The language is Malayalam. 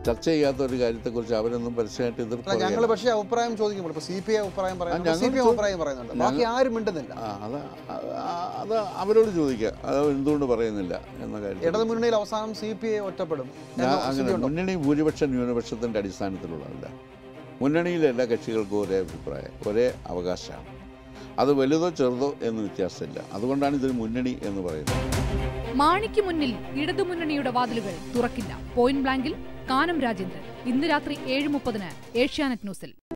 ചർച്ച ചെയ്യാത്ത ഒരു കാര്യത്തെക്കുറിച്ച് അവരൊന്നും പരസ്യമായിട്ട് എതിർപ്പ് അല്ല ഞങ്ങൾ പറയുകയില്ല. പക്ഷേ അഭിപ്രായം ചോദിക്കുമ്പോൾ ഇപ്പോൾ സി പി ഐ അഭിപ്രായം പറയുന്നുണ്ട് ഞങ്ങൾ സി പി എം ചോ- അഭിപ്രായം പറയുന്നുണ്ട് ബാക്കി ആരും മിണ്ടുന്നില്ല ആ അത് ആ- അത് അവരോട് ചോദിക്കുക അത് എന്തുകൊണ്ട് പറയുന്നില്ല എന്ന കാര്യം ഇടതു മുന്നണിയിൽ അവസാനം സി പി ഐ ഒറ്റപ്പെടും ഞാൻ എന്ന അങ്ങനെ സ്ഥിതിയുണ്ടോ? മുന്നണി ഭൂരിപക്ഷ ന്യൂനപക്ഷത്തിൻ്റെ അടിസ്ഥാനത്തിലുള്ളതല്ല മുന്നണിയിലെ എല്ലാ കക്ഷികൾക്കും ഒരേ അഭിപ്രായം ഒരേ അവകാശമാണ് അത് വലുതോ ചെറുതോ എന്ന് വ്യത്യാസമില്ല അതുകൊണ്ടാണ് ഇതൊരു മുന്നണി എന്ന് പറയുന്നത് മാണിക്ക് മുന്നിൽ ഇടതുമുന്നണിയുടെ വാതിലുകൾ തുറക്കില്ല പോയിന്റ് ബ്ലാങ്കിൽ കാനം രാജേന്ദ്രൻ ഇന്ന് രാത്രി ഏഴ് മുപ്പതിന് ഏഷ്യാനെറ്റ് ന്യൂസിൽ